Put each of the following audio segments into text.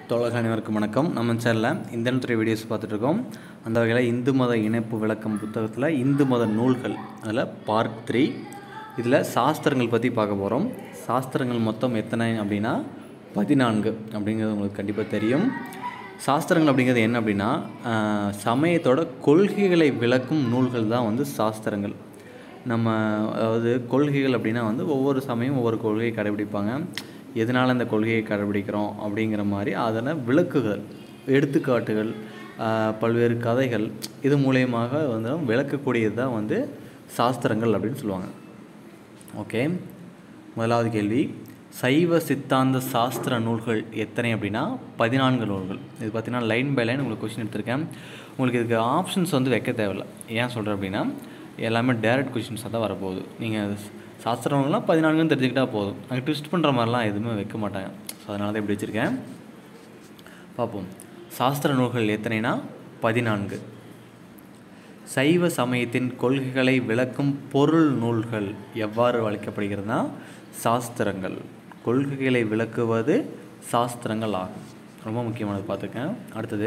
தோழர்கள் அனைவருக்கும் வணக்கம் நம்ம சேனலில் இந்தனத்துறை வீடியோஸ் பார்த்துட்ருக்கோம் அந்த வகையில் இந்து மத இணைப்பு விளக்கம் புத்தகத்தில் இந்து மத நூல்கள் அதில் பார்ட் த்ரீ இதில் சாஸ்திரங்கள் பற்றி பார்க்க போகிறோம் சாஸ்திரங்கள் மொத்தம் எத்தனை அப்படின்னா பதினான்கு அப்படிங்கிறது உங்களுக்கு கண்டிப்பாக தெரியும் சாஸ்திரங்கள் அப்படிங்கிறது என்ன அப்படின்னா ஆஹ், சமயத்தோட கொள்கைகளை விளக்கும் நூல்கள் தான் வந்து சாஸ்திரங்கள் நம்ம அதாவது கொள்கைகள் அப்படின்னா வந்து ஒவ்வொரு சமயம் ஒவ்வொரு கொள்கையை கடைபிடிப்பாங்க எதனால் அந்த கொள்கையை கடைபிடிக்கிறோம் அப்படிங்கிற மாதிரி அதனை விளக்குகள் எடுத்துக்காட்டுகள் ஆஹ், பல்வேறு கதைகள் இது மூலயமாக வந்து விளக்கக்கூடியது தான் வந்து சாஸ்திரங்கள் அப்படின்னு சொல்லுவாங்க ஓகே முதலாவது கேள்வி சைவ சித்தாந்த சாஸ்திர நூல்கள் எத்தனை அப்படின்னா பதினான்கு நூல்கள் இது பார்த்தீங்கன்னா லைன் பை லைன் உங்களுக்கு கொஷின் எடுத்திருக்கேன் உங்களுக்கு இதுக்கு ஆப்ஷன்ஸ் வந்து வைக்க தேவையில்ல ஏன் சொல்கிறேன் அப்படின்னா எல்லாமே டேரக்ட் கொஷின்ஸாக தான் வரப்போகுது நீங்கள் சாஸ்திர நூல்கள்லாம் பதினான்குன்னு தெரிஞ்சுக்கிட்டா போதும் அங்கே ட்விஸ்ட் பண்ணுற மாதிரிலாம் எதுவுமே வைக்க மாட்டாங்க ஸோ அதனால தான் இப்படி வச்சுருக்கேன் பார்ப்போம் சாஸ்திர நூல்கள் எத்தனைனா பதினான்கு சைவ சமயத்தின் கொள்கைகளை விளக்கும் பொருள் நூல்கள் எவ்வாறு அழைக்கப்படுகிறதுனா சாஸ்திரங்கள் கொள்கைகளை விளக்குவது சாஸ்திரங்கள் ஆகும் ரொம்ப முக்கியமானது பார்த்துக்கேன் அடுத்தது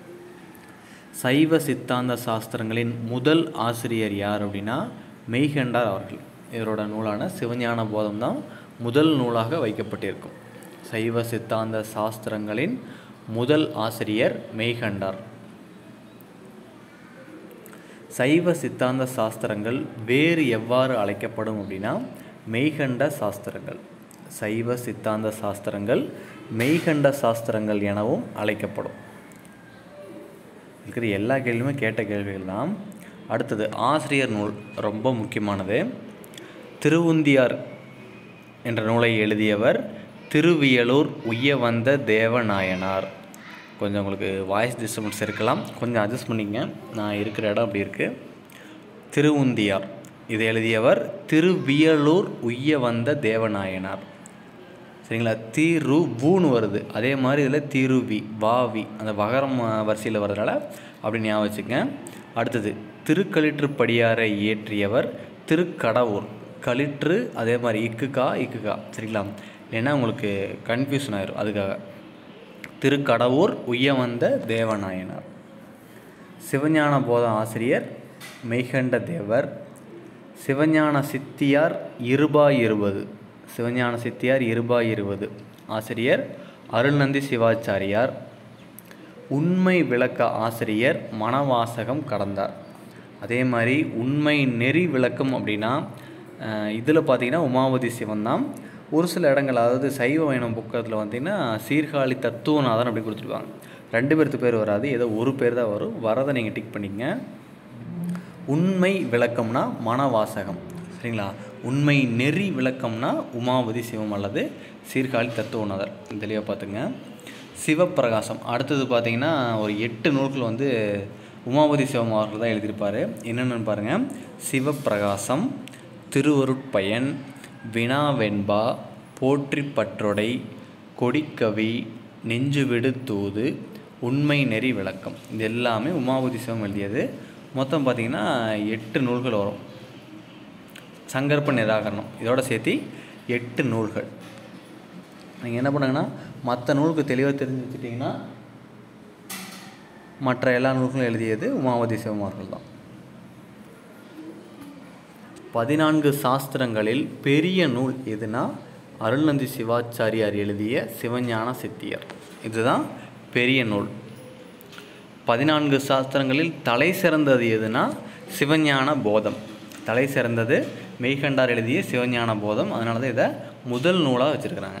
சைவ சித்தாந்த சாஸ்திரங்களின் முதல் ஆசிரியர் யார் அப்படின்னா மெய்கண்டார் அவர்கள் இவரோட நூலான சிவஞான போதம் தான் முதல் நூலாக வைக்கப்பட்டிருக்கும் சைவ சித்தாந்த சாஸ்திரங்களின் முதல் ஆசிரியர் மெய்கண்டார் சைவ சித்தாந்த சாஸ்திரங்கள் வேறு எவ்வாறு அழைக்கப்படும் அப்படின்னா மெய்கண்ட சாஸ்திரங்கள் சைவ சித்தாந்த சாஸ்திரங்கள் மெய்கண்ட சாஸ்திரங்கள் எனவும் அழைக்கப்படும் இருக்கிற எல்லா கேள்வியுமே கேட்ட கேள்விகள் தான் அடுத்தது ஆசிரியர் நூல் ரொம்ப முக்கியமானது திருவுந்தியார் என்ற நூலை எழுதியவர் திருவியலூர் உய்யவந்த தேவநாயனார் கொஞ்சம் உங்களுக்கு வாய்ஸ் டிஸ்டர்பன்ஸ் இருக்கலாம் கொஞ்சம் அட்ஜஸ்ட் பண்ணிங்க நான் இருக்கிற இடம் அப்படி இருக்குது திருவுந்தியார் இதை எழுதியவர் திருவியலூர் உய்யவந்த தேவநாயனார் சரிங்களா திரு பூன்னு வருது அதே மாதிரி இதில் திருவி வாவி அந்த வகரம் அஹ், வரிசையில் வர்றதுனால அப்படி ஞாபகம் வச்சுக்கங்க அடுத்தது திருக்களிற்றுப்படியாரை இயற்றியவர் திருக்கடவுர் களிற்று அதே மாதிரி இக்குக்கா இக்குக்கா சரிங்களா இல்லைன்னா உங்களுக்கு கன்ஃபியூஷன் ஆயிரும் அதுக்காக திருக்கடவுர் உய்யவந்த தேவநாயனார் சிவஞான போத ஆசிரியர் மெய்கண்ட தேவர் சிவஞான சித்தியார் இருபா இருபது சிவஞான சித்தியார் இருபா இருபது ஆசிரியர் அருள்நந்தி சிவாச்சாரியார் உண்மை விளக்க ஆசிரியர் மணவாசகம் கடந்தார் அதே மாதிரி உண்மை நெறி விளக்கம் அப்படின்னா இதில் பார்த்தீங்கன்னா உமாவதி சிவன் தான் ஒரு சில இடங்கள் அதாவது சைவ வைணவ புக்கத்தில் பார்த்தீங்கன்னா சீர்காழி தத்துவநாதன் அப்படி கொடுத்துருப்பாங்க ரெண்டு பேர்த்து பேர் வராது ஏதோ ஒரு பேர் தான் வரும் வரதை நீங்கள் டிக் பண்ணிக்கங்க உண்மை விளக்கம்னா மனவாசகம் சரிங்களா உண்மை நெறி விளக்கம்னா உமாவதி சிவம் அல்லது சீர்காழி தத்துவநாதர் தெளிவாக பார்த்துங்க சிவப்பிரகாசம் அடுத்தது பார்த்தீங்கன்னா ஒரு எட்டு நூல்கள் வந்து உமாவதி சிவம் அவர்கள் தான் எழுதியிருப்பார் என்னென்னு பாருங்கள் சிவப்பிரகாசம் திருவருட்பயன் வினாவெண்பா போற்றி பற்றொடை கொடிக்கவி நெஞ்சுவிடு தூது உண்மை நெறி விளக்கம் இது எல்லாமே உமாவதி சிவம் எழுதியது மொத்தம் பார்த்தீங்கன்னா எட்டு நூல்கள் வரும் சங்கற்ப நிராகரணம் இதோட சேர்த்து எட்டு நூல்கள் நீங்கள் என்ன பண்ணுங்கன்னா மற்ற நூலுக்கு தெளிவாக தெரிஞ்சு வச்சுட்டிங்கன்னா மற்ற எல்லா நூல்களும் எழுதியது உமாவதி சிவம் அவர்கள் தான் பதினான்கு சாஸ்திரங்களில் பெரிய நூல் எதுனா அருள்நந்தி சிவாச்சாரியார் எழுதிய சிவஞான சித்தியர் இதுதான் பெரிய நூல் பதினான்கு சாஸ்திரங்களில் தலை சிறந்தது எதுனா சிவஞான போதம் தலை சிறந்தது மெய்கண்டார் எழுதிய சிவஞான போதம் அதனால தான் இதை முதல் நூலாக வச்சுருக்கிறாங்க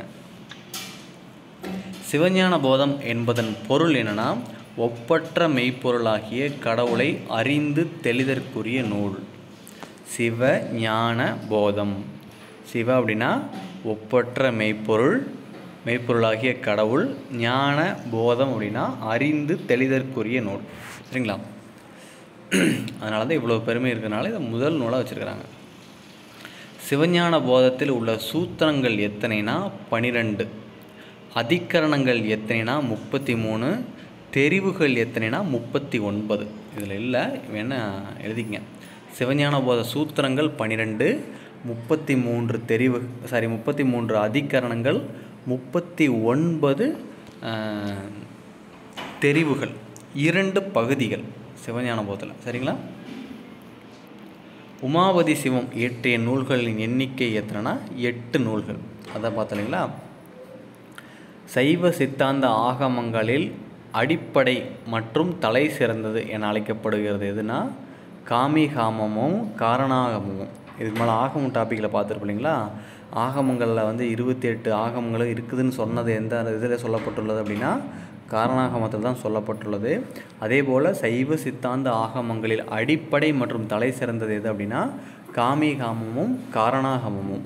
சிவஞான போதம் என்பதன் பொருள் என்னன்னா ஒப்பற்ற மெய்ப்பொருளாகிய கடவுளை அறிந்து தெளிதற்குரிய நூல் சிவ ஞான போதம் சிவ அப்படின்னா ஒப்பற்ற மெய்ப்பொருள் மெய்ப்பொருளாகிய கடவுள் ஞான போதம் அப்படின்னா அறிந்து தெளிதற்குரிய நூல் சரிங்களா அதனால தான் இவ்வளோ பெருமை இருக்கிறனால இதை முதல் நூலாக வச்சுருக்கிறாங்க சிவஞான போதத்தில் உள்ள சூத்திரங்கள் எத்தனைனா பனிரெண்டு அதிகரணங்கள் எத்தனைனா முப்பத்தி மூணு தெரிவுகள் எத்தனைனா முப்பத்தி ஒன்பது இதில் இல்லை வேணா எழுதிக்கங்க சிவஞான போத சூத்திரங்கள் பனிரெண்டு முப்பத்தி மூன்று தெரிவு சாரி முப்பத்தி மூன்று அதிகரணங்கள் முப்பத்தி ஒன்பது அஹ், தெரிவுகள் இரண்டு பகுதிகள் சிவஞான போதத்தில் சரிங்களா உமாபதி சிவம் இயற்றிய நூல்களின் எண்ணிக்கை எத்தனைனா எட்டு நூல்கள் அதை பார்த்தீங்களா சைவ சித்தாந்த ஆகமங்களில் அடிப்படை மற்றும் தலை சிறந்தது என அழைக்கப்படுகிறது எதுனா காமிகாமமும் காரணாகமமும் இதுக்கு மேலே ஆகமம் டாப்பிக்கில் பார்த்துருப்போம் இல்லைங்களா ஆகமங்களில் வந்து இருபத்தி எட்டு ஆகமங்களும் இருக்குதுன்னு சொன்னது எந்த இதில் சொல்லப்பட்டுள்ளது அப்படின்னா காரணாகமத்தில் தான் சொல்லப்பட்டுள்ளது அதே போல் சைவ சித்தாந்த ஆகமங்களில் அடிப்படை மற்றும் தலை சிறந்தது எது அப்படின்னா காமிகாமமும் காரணாகமமும்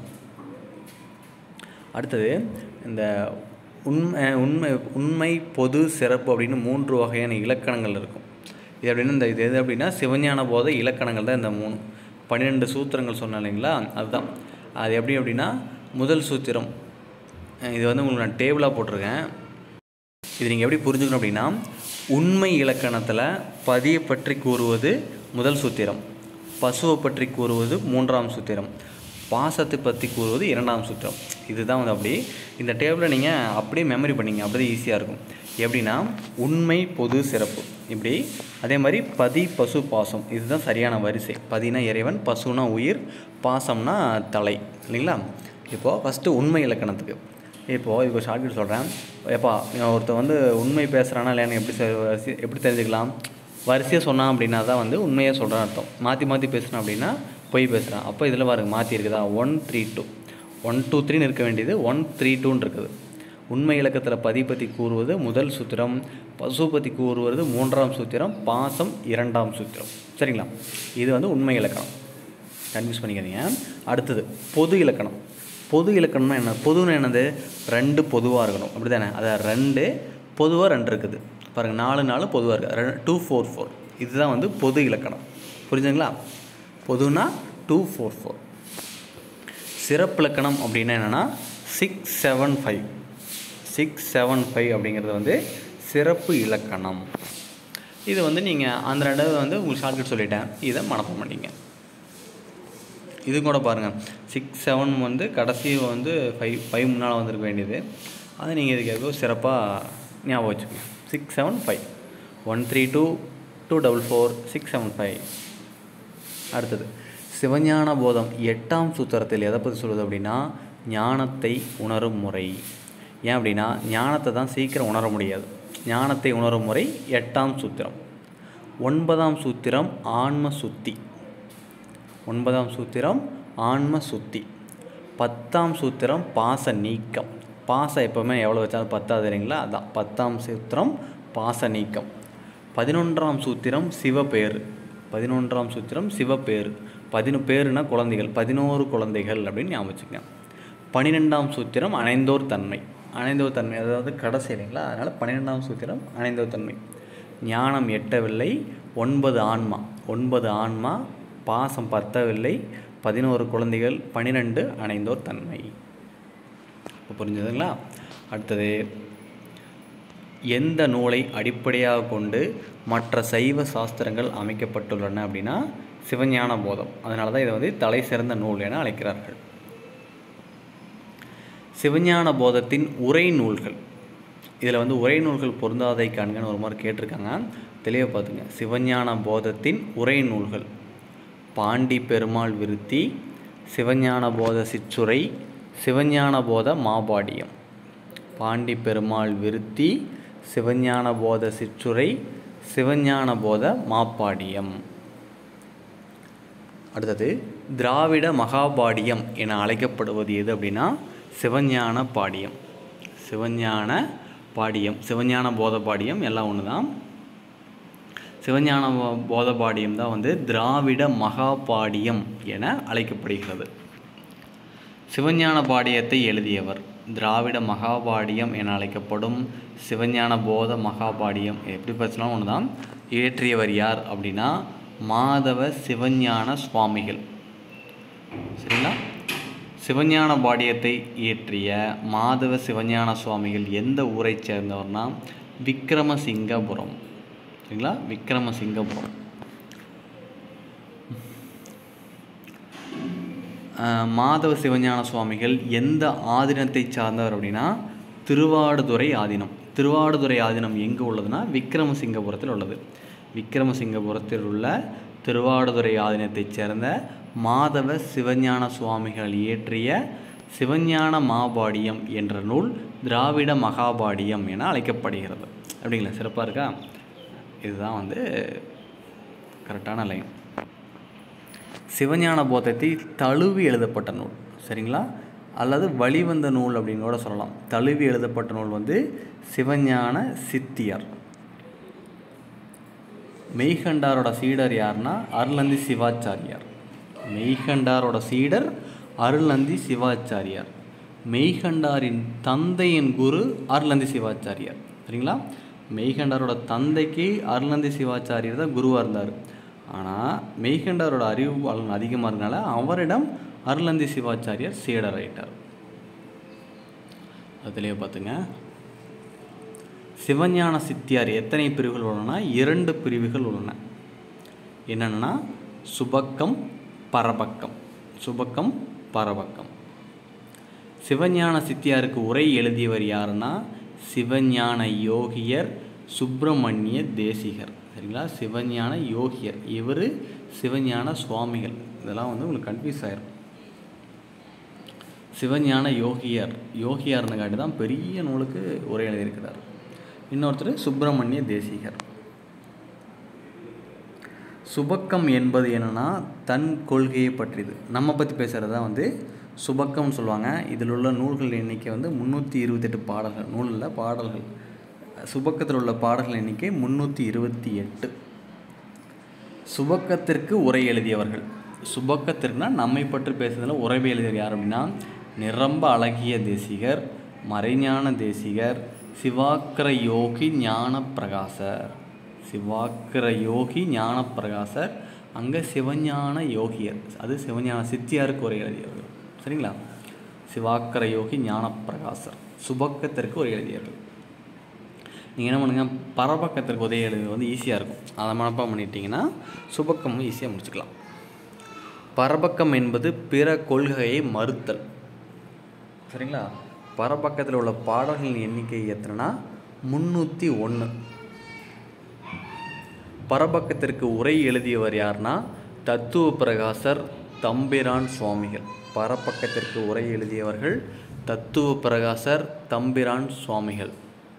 அடுத்தது இந்த உண்மை உண்மை உண்மை பொது சிறப்பு அப்படின்னு மூன்று வகையான இலக்கணங்கள் இருக்கும் இது அப்படின்னா இந்த இது எது அப்படின்னா சிவஞான போத இலக்கணங்கள் தான் இந்த மூணு பன்னிரெண்டு சூத்திரங்கள் சொன்னேன் இல்லைங்களா அதுதான் அது எப்படி அப்படின்னா முதல் சூத்திரம் அஹ் இது வந்து உங்களுக்கு நான் டேபிளாக போட்டிருக்கேன் இது நீங்கள் எப்படி புரிஞ்சுக்கணும் அப்படின்னா உண்மை இலக்கணத்தில் பதியை பற்றி கூறுவது முதல் சூத்திரம் பசுவை பற்றி கூறுவது மூன்றாம் சூத்திரம் பாசத்தை பற்றி கூறுவது இரண்டாம் சூத்திரம் இதுதான் வந்து அப்படி இந்த டேபிளை நீங்கள் அப்படியே மெமரி பண்ணிங்க அப்படியே ஈஸியாக இருக்கும் எப்படின்னா உண்மை பொது சிறப்பு இப்படி அதே மாதிரி பதி பசு பாசம் இதுதான் சரியான வரிசை பதினா இறைவன் பசுனா உயிர் பாசம்னா தலை இல்லைங்களா இப்போது ஃபஸ்ட்டு உண்மை இலக்கணத்துக்கு இப்போது இதுக்கு ஷார்ட்கட் சொல்கிறேன் எப்பா ஒருத்தன் வந்து உண்மை பேசுகிறானா இல்லையான்னு எப்படி செ- வரிசை- எப்படி தெரிஞ்சுக்கலாம் வரிசையாக சொன்னான் அப்படின்னா தான் வந்து உண்மையாக சொல்கிறான் அர்த்தம் மாற்றி மாற்றி பேசுனான் அப்படின்னா பொய் பேசுகிறான் அப்போ இதில் பாருங்க மாற்றி இருக்குதா one three two one two த்ரீன்னு இருக்க வேண்டியது ஒன் த்ரீ டூன்னு இருக்குது உண்மை இலக்கத்தில் பதி பற்றி கூறுவது முதல் சூத்திரம் பசு பற்றி கூறுவது மூன்றாம் சூத்திரம் பாசம் இரண்டாம் சூத்திரம் சரிங்களா இது வந்து உண்மை இலக்கணம் கன்ஃபியூஸ் பண்ணிக்காதீங்க அடுத்தது பொது இலக்கணம் பொது இலக்கணம்னா என்ன பொதுன்னு என்னது ரெண்டு பொதுவாக இருக்கணும் அப்படி தானே அதான் ரெண்டு பொதுவாக ரெண்டு இருக்குது பாருங்கள் நாலு நாலு பொதுவாக இருக்குது டூ ஃபோர் ஃபோர் இதுதான் வந்து பொது இலக்கணம் புரிஞ்சுங்களா பொதுனா டூ ஃபோர் ஃபோர் சிறப்பிலக்கணம் அப்படின்னா என்னென்னா six seven five six seven five அப்படிங்கிறது வந்து சிறப்பு இலக்கணம் இது வந்து நீங்கள் அந்த ரெண்டாவது வந்து உங்களுக்கு ஷார்ட்கட் சொல்லிட்டேன் இதை மனப்பம் பண்ணிங்க இது கூட பாருங்கள் சிக்ஸ் செவன் வந்து கடைசி வந்து ஃபைவ் ஃபைவ் முன்னால் வந்திருக்க வேண்டியது அதை நீங்கள் இதுக்கு எதுவும் சிறப்பாக ஞாபகம் வச்சுக்கோங்க six seven five one three two two double four six seven five அடுத்தது சிவஞான போதம் எட்டாம் சூத்திரத்தில் எதை பற்றி சொல்லுது அப்படின்னா ஞானத்தை உணரும் முறை ஏன் அப்படின்னா ஞானத்தை தான் சீக்கிரம் உணர முடியாது ஞானத்தை உணரும் முறை எட்டாம் சூத்திரம் ஒன்பதாம் சூத்திரம் ஆன்ம சுத்தி ஒன்பதாம் சூத்திரம் ஆன்ம சுத்தி பத்தாம் சூத்திரம் பாச நீக்கம் பாசம் எப்போவுமே எவ்வளோ வச்சாலும் பத்தாது இல்லைங்களா அதான் பத்தாம் சூத்திரம் பாச நீக்கம் பதினொன்றாம் சூத்திரம் சிவபேறு பதினொன்றாம் சூத்திரம் சிவபேறு பதினு பேருனா குழந்தைகள் பதினோரு குழந்தைகள் அப்படின்னு ஞாபகம் வச்சுக்கங்க பன்னிரெண்டாம் சூத்திரம் அணைந்தோர் தன்மை அணைந்தோர் தன்மை அதாவது கடைசி இல்லைங்களா அதனால் பன்னிரெண்டாம் சூத்திரம் அணைந்தோர் தன்மை ஞானம் எட்டவில்லை ஒன்பது ஆன்மா ஒன்பது ஆன்மா பாசம் பத்தவில்லை பதினோரு குழந்தைகள் பன்னிரெண்டு அணைந்தோர் தன்மை இப்போ புரிஞ்சதுங்களா அடுத்தது எந்த நூலை அடிப்படையாக கொண்டு மற்ற சைவ சாஸ்திரங்கள் அமைக்கப்பட்டுள்ளன அப்படின்னா சிவஞான போதம் அதனால தான் இதை வந்து தலை சிறந்த நூல் என அழைக்கிறார்கள் சிவஞான போதத்தின் உரை நூல்கள் இதில் வந்து உரை நூல்கள் பொருந்தாதை காண்கன்னு ஒரு மாதிரி கேட்டிருக்காங்க தெளிவாக பார்த்துங்க சிவஞான போதத்தின் உரை நூல்கள் பாண்டி பெருமாள் விருத்தி சிவஞான போத சிற்றுரை சிவஞான போத மாபாடியம் பாண்டி பெருமாள் விருத்தி சிவஞான போத சிற்றுரை சிவஞான போத மாப்பாடியம் அடுத்தது திராவிட மகாபாடியம் என அழைக்கப்படுவது எது அப்படின்னா சிவஞான பாடியம் சிவஞான பாடியம் சிவஞான போத பாடியம் எல்லாம் ஒன்று தான் சிவஞான போ- போத பாடியம் தான் வந்து திராவிட மகாபாடியம் என அழைக்கப்படுகிறது சிவஞான பாடியத்தை எழுதியவர் திராவிட மகாபாடியம் என அழைக்கப்படும் சிவஞான போத மகாபாடியம் எப்படி பேசலாம் ஒன்று தான் இயற்றியவர் யார் அப்படின்னா மாதவ சிவஞான சுவாமிகள் சரிங்களா சிவஞான பாடியத்தை இயற்றிய மாதவ சிவஞான சுவாமிகள் எந்த ஊரைச் சேர்ந்தவர்னா விக்ரமசிங்கபுரம் சரிங்களா விக்ரமசிங்கபுரம் ஆஹ் மாதவ சிவஞான சுவாமிகள் எந்த ஆதீனத்தை சார்ந்தவர் அப்படின்னா திருவாடுதுறை ஆதீனம் திருவாடுதுறை ஆதீனம் எங்கே உள்ளதுன்னா விக்ரமசிங்கபுரத்தில் உள்ளது விக்ரமசிங்கபுரத்தில் உள்ள திருவாடுதுறை ஆதீனத்தைச் சேர்ந்த மாதவ சிவஞான சுவாமிகள் இயற்றிய சிவஞான மாபாடியம் என்ற நூல் திராவிட மகாபாடியம் என அழைக்கப்படுகிறது அப்படிங்களா சிறப்பாக இருக்கா இதுதான் வந்து கரெக்டான லைன் சிவஞான போதத்தை தழுவி எழுதப்பட்ட நூல் சரிங்களா அல்லது வழிவந்த நூல் அப்படின்னு கூட சொல்லலாம் தழுவி எழுதப்பட்ட நூல் வந்து சிவஞான சித்தியார் மெய்கண்டாரோட சீடர் யாருன்னா அருளந்தி சிவாச்சாரியார் மெய்கண்டாரோட சீடர் அருளந்தி சிவாச்சாரியார் மெய்கண்டாரின் தந்தையின் குரு அருளந்தி சிவாச்சாரியார் சரிங்களா மெய்கண்டாரோட தந்தைக்கு அருளந்தி சிவாச்சாரியர் தான் குருவாக இருந்தார் ஆனால் மெய்கண்டாரோட அறிவு பலன் அதிகமாக இருந்தனால அவரிடம் அருளந்தி சிவாச்சாரியார் சீடர் ஆயிட்டார் அதுலேயே பார்த்துங்க சிவஞான சித்தியார் எத்தனை பிரிவுகள் உள்ளன இரண்டு பிரிவுகள் உள்ளன என்னென்னா சுபக்கம் பரபக்கம் சுபக்கம் பரபக்கம் சிவஞான சித்தியாருக்கு உரை எழுதியவர் யாருன்னா சிவஞான யோகியர் சுப்பிரமணிய தேசிகர் சரிங்களா சிவஞான யோகியர் இவர் சிவஞான சுவாமிகள் இதெல்லாம் வந்து உங்களுக்கு கன்ஃபியூஸ் ஆயிரும் சிவஞான யோகியர் யோகியார்னுக்காண்டி தான் பெரிய நூலுக்கு உரை எழுதியிருக்கிறார் இன்னொருத்தர் சுப்பிரமணிய தேசிகர் சுபக்கம் என்பது என்னன்னா தன் கொள்கையை பற்றியது நம்ம பற்றி பேசுகிறது தான் வந்து சுபக்கம்னு சொல்லுவாங்க இதில் உள்ள நூல்கள் எண்ணிக்கை வந்து முந்நூற்றி இருபத்தெட்டு பாடல்கள் நூலில் பாடல்கள் சுபக்கத்தில் உள்ள பாடல்கள் எண்ணிக்கை முந்நூற்றி இருபத்தி எட்டு சுபக்கத்திற்கு உரை எழுதியவர்கள் சுபக்கத்திற்குனா நம்மை பற்றி பேசுறதுல உரை எழுதியவர் யார் அப்படின்னா நிரம்ப அழகிய தேசிகர் மறைஞான தேசிகர் சிவாக்கர யோகி ஞான பிரகாசர் சிவாக்கர யோகி ஞான பிரகாசர் அங்கே சிவஞான யோகியர் அது சிவஞான சித்தியாருக்கு உரை எழுதியவர்கள் சரிங்களா சிவாக்கர யோகி ஞான பிரகாசர் சுபக்கத்திற்கு உரை எழுதியவர்கள் நீங்கள் என்ன பண்ணுங்கள் பரபக்கத்திற்கு உதவி எழுதுறது வந்து ஈஸியாக இருக்கும் அதை மனப்பாடம் பண்ணிட்டீங்கன்னா சுபக்கம் ஈஸியாக முடிச்சுக்கலாம் பரபக்கம் என்பது பிற கொள்கையை மறுத்தல் சரிங்களா பரபக்கத்தில் உள்ள பாடல்களின் எண்ணிக்கை எத்தனைனா முந்நூற்றி ஒன்று பரபக்கத்திற்கு உரை எழுதியவர் யார்னா தத்துவ பிரகாசர் தம்பிரான் சுவாமிகள் பரபக்கத்திற்கு உரை எழுதியவர்கள் தத்துவ பிரகாசர் தம்பிரான் சுவாமிகள்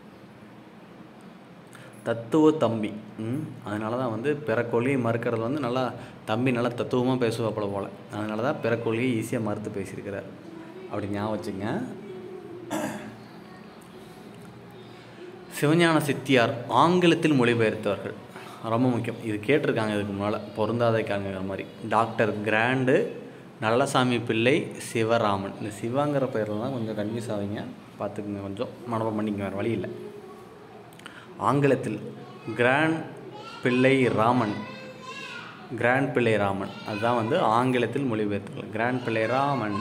தத்துவ தம்பி ம் அதனால தான் வந்து பிற கொள்கையை மறுக்கிறது வந்து நல்லா தம்பி நல்லா தத்துவமாக பேசுவாப்புல போல் அதனால தான் பிற கொள்கையை ஈஸியாக மறுத்து பேசியிருக்கிறார் அப்படி ஞாபகம் வச்சுங்க சிவஞான சித்தியார் ஆங்கிலத்தில் மொழிபெயர்த்தவர்கள் ரொம்ப முக்கியம் இது கேட்டிருக்காங்க இதுக்கு முன்னால் பொருந்தாதைக்காங்கிற மாதிரி டாக்டர் கிராண்டு நல்லசாமி பிள்ளை சிவராமன் இந்த சிவாங்கிற பேர்லாம் கொஞ்சம் கன்ஃபியூஸ் ஆவீங்க பார்த்துக்குங்க கொஞ்சம் மனப்பம் பண்ணிக்க வேறு வழி இல்லை ஆங்கிலத்தில் கிராண்ட் பிள்ளை ராமன் கிராண்ட் பிள்ளை ராமன் அதுதான் வந்து ஆங்கிலத்தில் மொழிபெயர்த்துகள் கிராண்ட் பிள்ளை ராமன்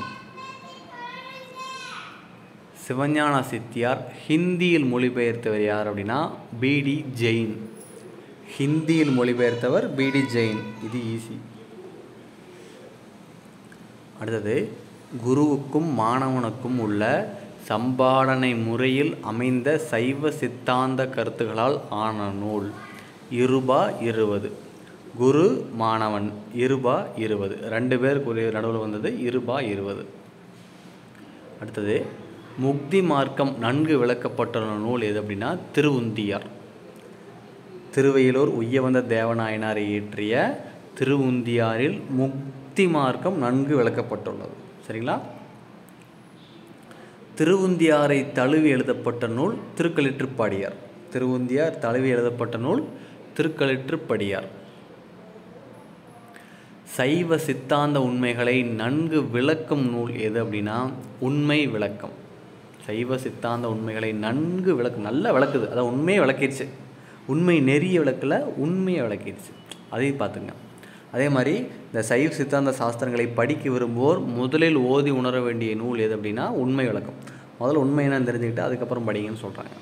சிவஞான சித்தியார் ஹிந்தியில் மொழிபெயர்த்தவர் யார் அப்படின்னா பிடி ஜெயின் ஹிந்தியில் மொழிபெயர்த்தவர் பிடி ஜெயின் இது ஈஸி அடுத்தது குருவுக்கும் மாணவனுக்கும் உள்ள சம்பாடனை முறையில் அமைந்த சைவ சித்தாந்த கருத்துகளால் ஆன நூல் இருபா இருபது குரு மாணவன் இருபா இருபது ரெண்டு பேருக்கு நடுவில் வந்தது இருபா இருபது அடுத்தது முக்தி மார்க்கம் நன்கு விளக்கப்பட்டுள்ள நூல் எது அப்படின்னா திருவுந்தியார் திருவையிலூர் உய்யவந்த தேவநாயனார் இயற்றிய திருவுந்தியாரில் முக்தி மார்க்கம் நன்கு விளக்கப்பட்டுள்ளது சரிங்களா திருவுந்தியாரை தழுவி எழுதப்பட்ட நூல் திருக்களிற்றுப்பாடியார் திருவுந்தியார் தழுவி எழுதப்பட்ட நூல் திருக்களிற்றுப்படியார் சைவ சித்தாந்த உண்மைகளை நன்கு விளக்கும் நூல் எது அப்படின்னா உண்மை விளக்கம் சைவ சித்தாந்த உண்மைகளை நன்கு விளக்கு நல்லா விளக்குது அதான் உண்மையை விளக்கிடுச்சு உண்மை நெறிய விளக்கல உண்மையை விளக்கிடுச்சு அதையும் பார்த்துங்க அதே மாதிரி இந்த சைவ சித்தாந்த சாஸ்திரங்களை படிக்க விரும்புவோர் முதலில் ஓதி உணர வேண்டிய நூல் எது அப்படின்னா உண்மை விளக்கம் முதல்ல உண்மை என்னன்னு தெரிஞ்சுக்கிட்டு அதுக்கப்புறம் படிங்கன்னு சொல்கிறாங்க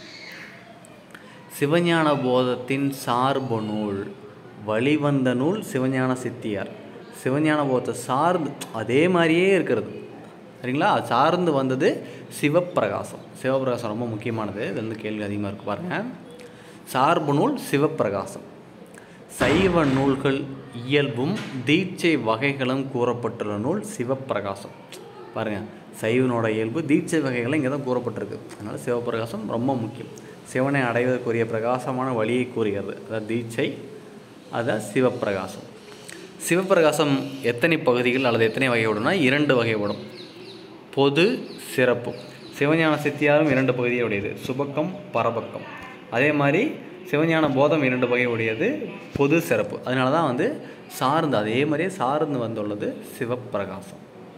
சிவஞான போதத்தின் சார்பு நூல் வழிவந்த நூல் சிவஞான சித்தியார் சிவஞான போதத்தை சார்ந்து அதே மாதிரியே இருக்கிறது சரிங்களா அது சார்ந்து வந்தது சிவப்பிரகாசம் சிவப்பிரகாசம் ரொம்ப முக்கியமானது இது வந்து கேள்வி அதிகமாக இருக்கு பாருங்கள் சார்பு நூல் சிவப்பிரகாசம் சைவ நூல்கள் இயல்பும் தீட்சை வகைகளும் கூறப்பட்டுள்ள நூல் சிவப்பிரகாசம் பாருங்கள் சைவனோட இயல்பு தீட்சை வகைகளும் இங்கே தான் கூறப்பட்டிருக்கு அதனால் சிவப்பிரகாசம் ரொம்ப முக்கியம் சிவனை அடைவதற்குரிய பிரகாசமான வழியை கூறுகிறது அதாவது தீட்சை அதான் சிவப்பிரகாசம் சிவப்பிரகாசம் எத்தனை பகுதிகள் அல்லது எத்தனை வகைப்படும்னா இரண்டு வகைப்படும் பொது சிறப்பு சிவஞான சித்தியாரும் இரண்டு பகுதியை உடையது சுபக்கம் பரபக்கம் அதே மாதிரி சிவஞான போதம் இரண்டு வகை உடையது பொது சிறப்பு அதனால தான் வந்து சார்ந்து அதே மாதிரியே சார்ந்து வந்துள்ளது சிவப்பிரகாசம்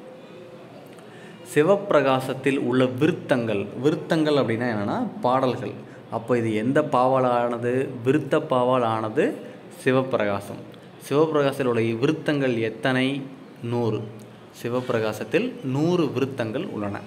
சிவப்பிரகாசத்தில் உள்ள விருத்தங்கள் விருத்தங்கள் அப்படின்னா என்னென்னா பாடல்கள் அப்போ இது எந்த பாவால் ஆனது விருத்த பாவால் ஆனது சிவப்பிரகாசம் சிவப்பிரகாசத்தில் உள்ள விருத்தங்கள் எத்தனை நூறு சிவப்பிரகாசத்தில் நூறு விருத்தங்கள் உள்ளன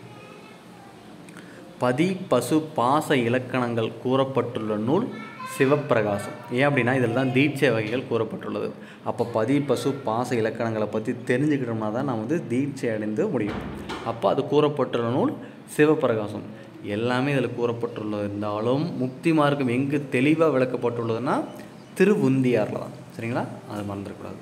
பதி பசு பாச இலக்கணங்கள் கூறப்பட்டுள்ள நூல் சிவப்பிரகாசம் ஏன் அப்படின்னா இதில் தான் தீட்சை வகைகள் கூறப்பட்டுள்ளது அப்போ பதி பசு பாச இலக்கணங்களை பற்றி தெரிஞ்சுக்கிட்டோம்னா தான் நம்ம வந்து தீட்சை அடைந்து முடியும் அப்போ அது கூறப்பட்டுள்ள நூல் சிவப்பிரகாசம் எல்லாமே இதில் கூறப்பட்டுள்ளது இருந்தாலும் முக்தி மார்க்கம் எங்கு தெளிவாக விளக்கப்பட்டுள்ளதுன்னா திருவுந்தியாரில் தான் சரிங்களா அது மறந்துடக்கூடாது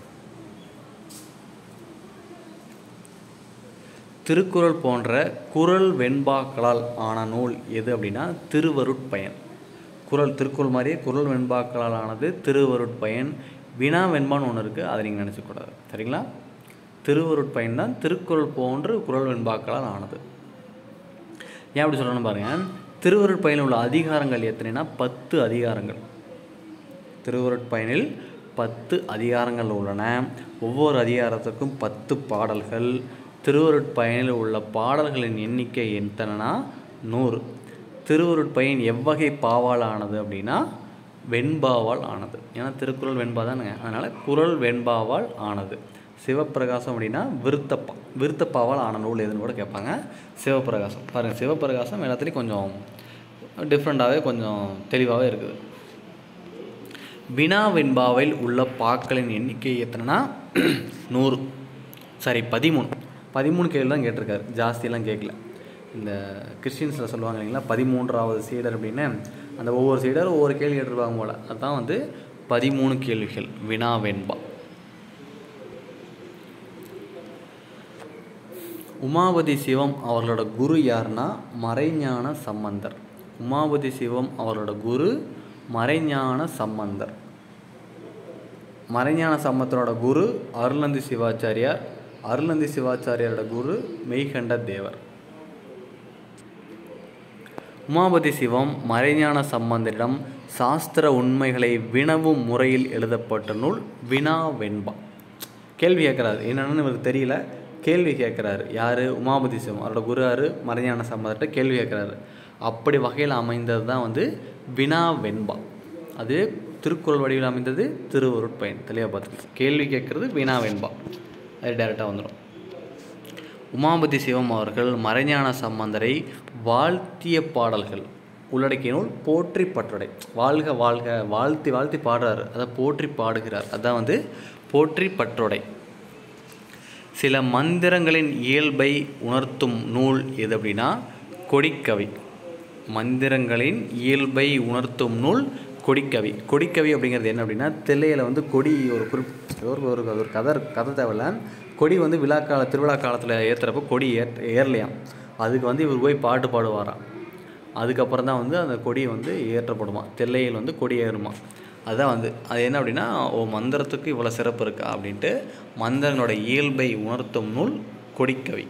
திருக்குறள் போன்ற குறள் வெண்பாக்களால் ஆன நூல் எது அப்படின்னா திருவருட்பயன் குறள் திருக்குறள் மாதிரியே குறள் வெண்பாக்களால் ஆனது திருவருட்பயன் வினா வெண்பான்னு ஒன்று இருக்குது அதை நீங்கள் நினச்சக்கூடாது சரிங்களா திருவருட்பயன் தான் திருக்குறள் போன்று குறள் வெண்பாக்களால் ஆனது ஏன் அப்படி சொல்லணும் பாருங்கள் திருவருட்பயனில் உள்ள அதிகாரங்கள் எத்தனைனா பத்து அதிகாரங்கள் திருவருட்பயனில் பத்து அதிகாரங்கள் உள்ளன ஒவ்வொரு அதிகாரத்துக்கும் பத்து பாடல்கள் திருவருட்பயனில் உள்ள பாடல்களின் எண்ணிக்கை எத்தனைனா நூறு திருவருட்பயன் எவ்வகை பாவால் ஆனது அப்படின்னா வெண்பாவால் ஆனது ஏன்னா திருக்குறள் வெண்பா தானுங்க அதனால் குறள் வெண்பாவால் ஆனது சிவப்பிரகாசம் அப்படின்னா விருத்தப்பா விருத்தப்பாவால் ஆன நூல் எதுன்னு கூட கேட்பாங்க சிவப்பிரகாசம் பாருங்கள் சிவப்பிரகாசம் எல்லாத்துலேயும் கொஞ்சம் டிஃப்ரெண்ட்டாகவே கொஞ்சம் தெளிவாகவே இருக்குது வினா வெண்பாவில் உள்ள பாக்களின் எண்ணிக்கை எத்தனைனா நூறு சாரி பதிமூணு பதிமூணு கேள்வி தான் கேட்டிருக்காரு ஜாஸ்தியெல்லாம் கேட்கல இந்த கிறிஸ்டின்ஸில் சொல்லுவாங்க இல்லைங்களா பதிமூன்றாவது சீடர் அப்படின்னு அந்த ஒவ்வொரு சீடர் ஒவ்வொரு கேள்வி கேட்டிருப்பாங்க போல் அதுதான் வந்து பதிமூணு கேள்விகள் வினா வெண்பா உமாபதி சிவம் அவர்களோட குரு யாருன்னா மறைஞான சம்பந்தர் உமாபதி சிவம் அவர்களோட குரு மறைஞான சம்பந்தர் மறைஞான சம்பந்தரோட குரு அருளந்தி சிவாச்சாரியார் அருளந்தி சிவாச்சாரியாரோட குரு மெய்கண்ட தேவர் உமாபதி சிவம் மறைஞான சம்பந்தரிடம் சாஸ்திர உண்மைகளை வினவும் முறையில் எழுதப்பட்ட நூல் வினா வெண்பா கேள்வி கேட்குறாரு என்னென்னு இவருக்கு தெரியல கேள்வி கேட்குறாரு யார் உமாபதி சிவம் அவரோட குரு யார் மறைஞான சம்பந்தர்கிட்ட கேள்வி கேட்குறாரு அப்படி வகையில் அமைந்தது தான் வந்து வினா வெண்பா அது திருக்குறள் வடிவில் அமைந்தது திருவருட்பயன் தெளிவாக பார்த்துக்கலாம் கேள்வி கேட்குறது வினா வெண்பா அது டேரெக்டாக வந்துடும் உமாபதி சிவம் அவர்கள் மறைஞான சம்பந்தரை வாழ்த்திய பாடல்கள் உள்ளடக்கிய நூல் போற்றி பற்றுடை வாழ்க வாழ்க வாழ்த்தி வாழ்த்தி பாடுறாரு அதை போற்றி பாடுகிறார் அதான் வந்து போற்றி பற்றுடை சில மந்திரங்களின் இயல்பை உணர்த்தும் நூல் எது அப்படின்னா கொடிக்கவி மந்திரங்களின் இயல்பை உணர்த்தும் நூல் கொடிக்கவி கொடிக்கவி அப்படிங்கிறது என்ன அப்படின்னா தில்லையில் வந்து கொடி ஒரு குறிப் ஒரு ஒரு ஒரு கதை கதை தேவையில்ல கொடி வந்து விழா கால திருவிழா காலத்தில் ஏற்றுறப்போ கொடி ஏற் ஏறலையாம் அதுக்கு வந்து இவர் போய் பாட்டு பாடுவாராம் அதுக்கப்புறம் தான் வந்து அந்த கொடி வந்து ஏற்றப்படுமா தில்லையில் வந்து கொடி ஏறுமா அதான் வந்து அது என்ன அப்படின்னா ஓ மந்திரத்துக்கு இவ்வளோ சிறப்பு இருக்கா அப்படின்ட்டு மந்திரங்களோட இயல்பை உணர்த்தும் நூல் கொடிக்கவி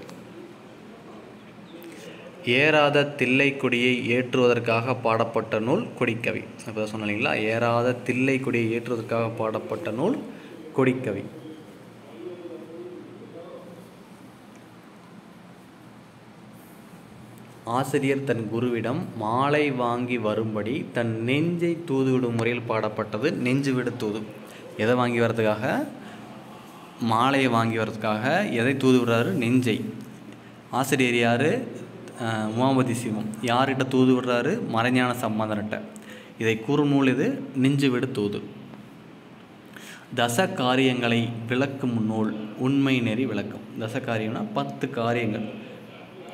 ஏறாத தில்லை கொடியை ஏற்றுவதற்காக பாடப்பட்ட நூல் கொடிக்கவி இப்போ சொன்னேன் இல்லைங்களா ஏறாத தில்லை கொடியை ஏற்றுவதற்காக பாடப்பட்ட நூல் கொடிக்கவி ஆசிரியர் தன் குருவிடம் மாலை வாங்கி வரும்படி தன் நெஞ்சை தூதுவிடும் முறையில் பாடப்பட்டது நெஞ்சு விடு தூது எதை வாங்கி வர்றதுக்காக மாலையை வாங்கி வர்றதுக்காக எதை தூது விடுறாரு நெஞ்சை ஆசிரியர் யார் உமாபதி சிவம் யார்கிட்ட தூது விடுறாரு மறைஞான சம்பந்தர்கிட்ட இதை கூறும் நூல் இது நெஞ்சு விடு தூது தச காரியங்களை விளக்கும் நூல் உண்மை நெறி விளக்கம் தச காரியம்னா பத்து காரியங்கள்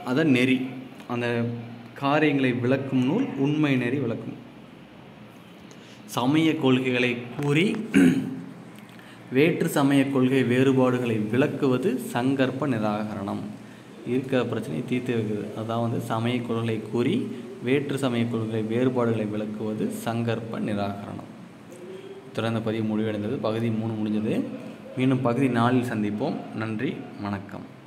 அதான் நெறி அந்த காரியங்களை விளக்கும் நூல் உண்மை நெறி விளக்கும் சமய கொள்கைகளை கூறி வேற்று சமய கொள்கை வேறுபாடுகளை விளக்குவது சங்கற்ப நிராகரணம் இருக்கிற பிரச்சனையை தீர்த்து வைக்கிறது அதான் வந்து சமய கொள்கைகளை கூறி வேற்று சமய கொள்கை வேறுபாடுகளை விளக்குவது சங்கற்ப நிராகரணம் தொடர்ந்த பதிவு முடிவடைந்தது பகுதி மூணு முடிஞ்சது மீண்டும் பகுதி நாலில் சந்திப்போம் நன்றி வணக்கம்